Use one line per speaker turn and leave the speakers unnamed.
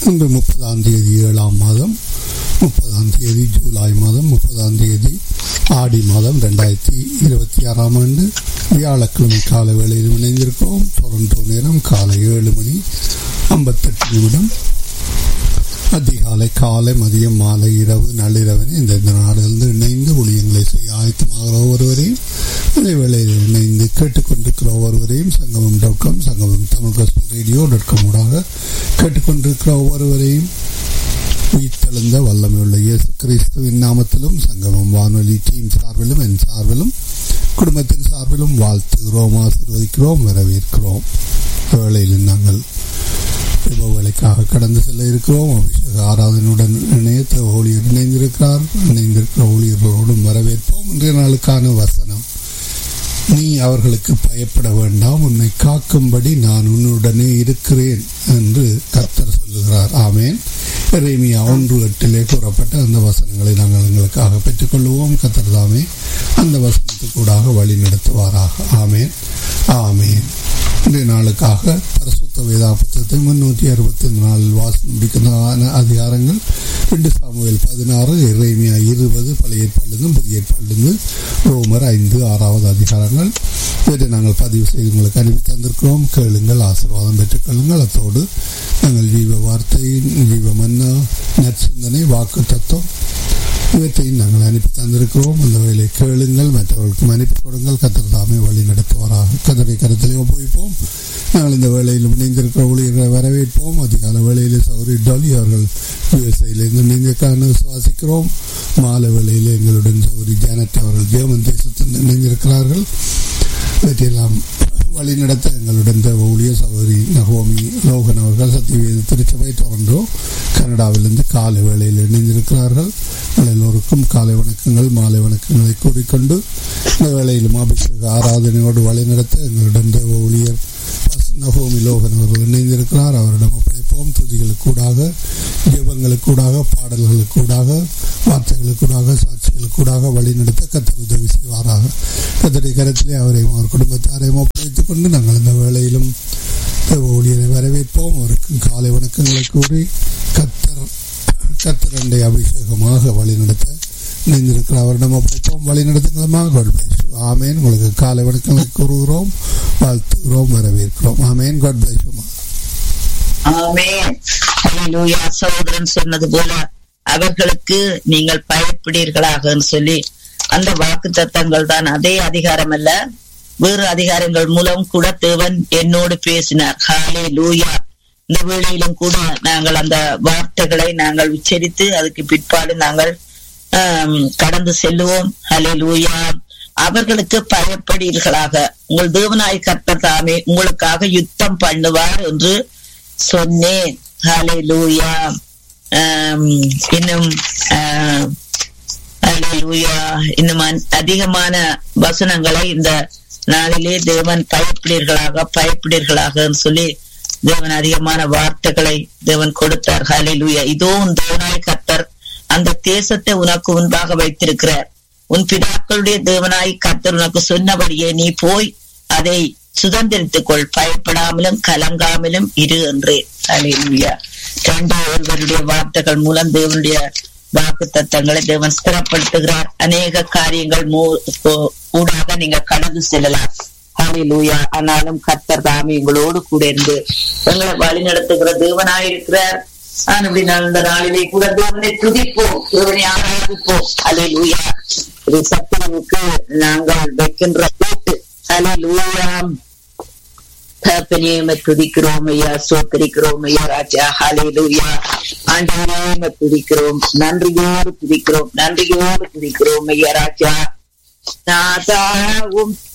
இன்று முப்பதாம் தேதி ஏழாம் மாதம் முப்பதாம் தேதி ஜூலை மாதம் முப்பதாம் தேதி ஆடி மாதம் ரெண்டாயிரத்தி இருபத்தி ஆறாம் ஆண்டு வியாழக்கிழமை காலை வேளையில் இணைந்திருக்கிறோம் டொரண்டோ நேரம் காலை ஏழு மணி ஐம்பத்தெட்டு நிமிடம் அதிகாலை காலை மதியம் மாலை இரவு நள்ளிரவனை இந்த இந்த நாடுகளிலிருந்து இணைந்து ஊழியங்களை செய்ய ஆயத்தமாகிற ஒருவரையும் அதே வேளையில் இணைந்து கேட்டுக்கொண்டிருக்கிற ஒவ்வொருவரையும் சங்கமம் dot com Sangamam Tamil gospel radio dot com ஊடாக கேட்டுக்கொண்டிருக்கிற ஒவ்வொருவரையும் உயிர்த்தெழுந்த வல்லமையுள்ள இயேசு கிறிஸ்துவின் நாமத்திலும் சங்கமம் வானொலி டீம் சார்பிலும் என் சார்பிலும் குடும்பத்தின் சார்பிலும் வாழ்த்துகிறோம் ஆசீர்வதிக்கிறோம் வரவேற்கிறோம் வேளையில் நாங்கள் வேலைக்காக கடந்து செல்ல இருக்கிறோம் அபிஷேக ஆராதனையுடன் இணையத்த ஊழியர் இணைந்திருக்கிறார் இணைந்திருக்கிற ஊழியர்களோடும் வரவேற்போம் இன்றைய நாளுக்கான வசனம் நீ அவர்களுக்கு பயப்பட வேண்டாம் உன்னை காக்கும்படி நான் உன்னுடனே இருக்கிறேன் என்று கர்த்தர் சொல்லுகிறார் ஆமேன் இறைமையா ஒன்று எட்டிலே கூறப்பட்ட அந்த வசனங்களை நாங்கள் எங்களுக்காக பெற்றுக்கொள்வோம் கர்த்தர் தாமே அந்த வசனத்துக்கூடாக வழி நடத்துவாராக ஆமேன் ஆமேன் இன்றைய நாளுக்காக பரிசுத்த வேதா புத்தகத்தை முன்னூற்றி அறுபத்தி நாலில் வாசனம் முடிக்கின்ற அதிகாரங்கள் ரெண்டு சாமுவேல் பதினாறு இறைமையா இருபது பழைய ஏற்பாடுலேருந்து புதிய ஏற்பாடுலேருந்து ரோமர் ஐந்து ஆறாவது அதிகாரங்கள் இவற்றை நாங்கள் பதிவு செய்து உங்களுக்கு அனுப்பி தந்திருக்கிறோம் கேளுங்கள் ஆசீர்வாதம் பெற்றுக்கொள்ளுங்கள் அத்தோடு நாங்கள் ஜீவ வார்த்தை ஜீவ மன்னா நற்சிந்தனை வாக்கு தத்துவம் இவற்றையும் நாங்கள் அனுப்பி தந்திருக்கிறோம் அந்த வேலை கேளுங்கள் மற்றவர்களுக்கும் அனுப்பி கொடுங்கள் கத்தர் தாமே வழி நடத்துவாராக கதரை கருத்திலே ஒப்புவிப்போம் நாங்கள் இந்த வேலையில் இணைந்திருக்கிற ஊழியர்களை வரவேற்போம் அதிகால வேளையில் சௌரி டாலி அவர்கள் யுஎஸ்ஐயிலிருந்து இணைந்திருக்கான சுவாசிக்கிறோம் மாலை வேளையில் எங்களுடன் சௌரி ஜானட் அவர்கள் ஜெர்மன் தேசத்தில் இணைந்திருக்கிறார்கள் இவற்றையெல்லாம் வழி நடத்த எங்களுடன் தேவ ஊழிய சகோதரி நகோமி லோகன் அவர்கள் சத்தியவேத திருச்சபை டொரண்டோ கனடாவிலிருந்து காலை வேளையில் இணைந்திருக்கிறார்கள் எல்லோருக்கும் காலை வணக்கங்கள் மாலை வணக்கங்களை கூறிக்கொண்டு இந்த வேளையிலும் அபிஷேக ஆராதனையோடு வழி நடத்த எங்களுடன் தேவ ஊழியர் நகோமி லோகன் அவர்கள் இணைந்திருக்கிறார் அவரிடம் ஒப்படைப்போம் துதிகளுக்கூடாக ஜெபங்களுக்கூடாக பாடல்களுக்கூடாக வார்த்தைகளுக்கூடாக சாட்சிகளுக்கூடாக வழி நடத்த கத்தர் உதவி செய்வாராக கத்தடி கரத்திலே அவரையும் அவர் குடும்பத்தாரையும் ஒப்படைத்துக் கொண்டு நாங்கள் இந்த வேளையிலும் ஊழியரை வரவேற்போம் அவருக்கு காலை வணக்கங்களை கூறி கத்தர் கத்தரண்டை அபிஷேகமாக வழி நடத்த இணைந்திருக்கிற அவரிடம் ஒப்படைப்போம் வழி நடத்துங்களுமா ஆமேன் உங்களுக்கு காலை வணக்கங்களை கூறுகிறோம் வாழ்த்துகிறோம் வரவேற்கிறோம் ஆமேன் காட் பிளஸ்
ஆமேன் சகோதரன் சொன்னது போல அவர்களுக்கு நீங்கள் பயப்படுவீர்களாக சொல்லி அந்த வாக்கு தத்தங்கள் தான் அதே அதிகாரம் அல்ல வேறு அதிகாரங்கள் மூலம் கூட தேவன் என்னோடு பேசினார் ஹாலே லூயா இந்த வேளையிலும் கூட நாங்கள் அந்த வார்த்தைகளை நாங்கள் உச்சரித்து அதுக்கு பிற்பாடு நாங்கள் கடந்து செல்லுவோம் ஹலே லூயா அவர்களுக்கு பயப்படுவீர்களாக உங்கள் தேவனாய் கர்த்தர் தாமே உங்களுக்காக யுத்தம் பண்ணுவார் என்று சொன்னேன் ஹலே லூயா இன்னும் லூயா இன்னும் அதிகமான வசனங்களை இந்த நாளிலே தேவன் பயப்படுவீர்களாக பயப்படுவீர்களாக சொல்லி தேவன் அதிகமான வார்த்தைகளை தேவன் கொடுத்தார் ஹலே லூயா இதோ உன் தேவனாய் கர்த்தர் அந்த தேசத்தை உனக்கு முன்பாக வைத்திருக்கிறார் உன் பிதாக்களுடைய தேவனாய் கர்த்தர் உனக்கு சொன்னபடியே நீ போய் அதை சுதந்திரித்துக் கொள் பயப்படாமலும் கலங்காமலும் இரு என்று அலையா இரண்டாம் ஒருவருடைய வார்த்தைகள் மூலம் தேவனுடைய வாக்கு தத்தங்களை தேவன் ஸ்திரப்படுத்துகிறார் அநேக காரியங்கள் ஊடாக நீங்க கடந்து செல்லலாம் ஹalleluya ஆனாலும் கர்த்தர் தாமே எங்களோடு கூட இருந்து எங்களை வழி நடத்துகிற தேவனாயிருக்கிறார் அப்படி இந்த நாளிலே கூட தேவனை துதிப்போம் தேவனை ஆராதிப்போம் அலையிலூயா இது சத்திரவுக்கு நாங்கள் வைக்கின்ற கூட்டு அலையிலூயா தகப்பனே துதிக்கிறோம் ஐயா சோத்தரிக்கிறோம் ஐயா ராஜா ஹாலேலூயா ஆண்டவரே துதிக்கிறோம் நன்றியோடு துதிக்கிறோம் நன்றியோடு துதிக்கிறோம் ஐயா ராஜா நாதாவும்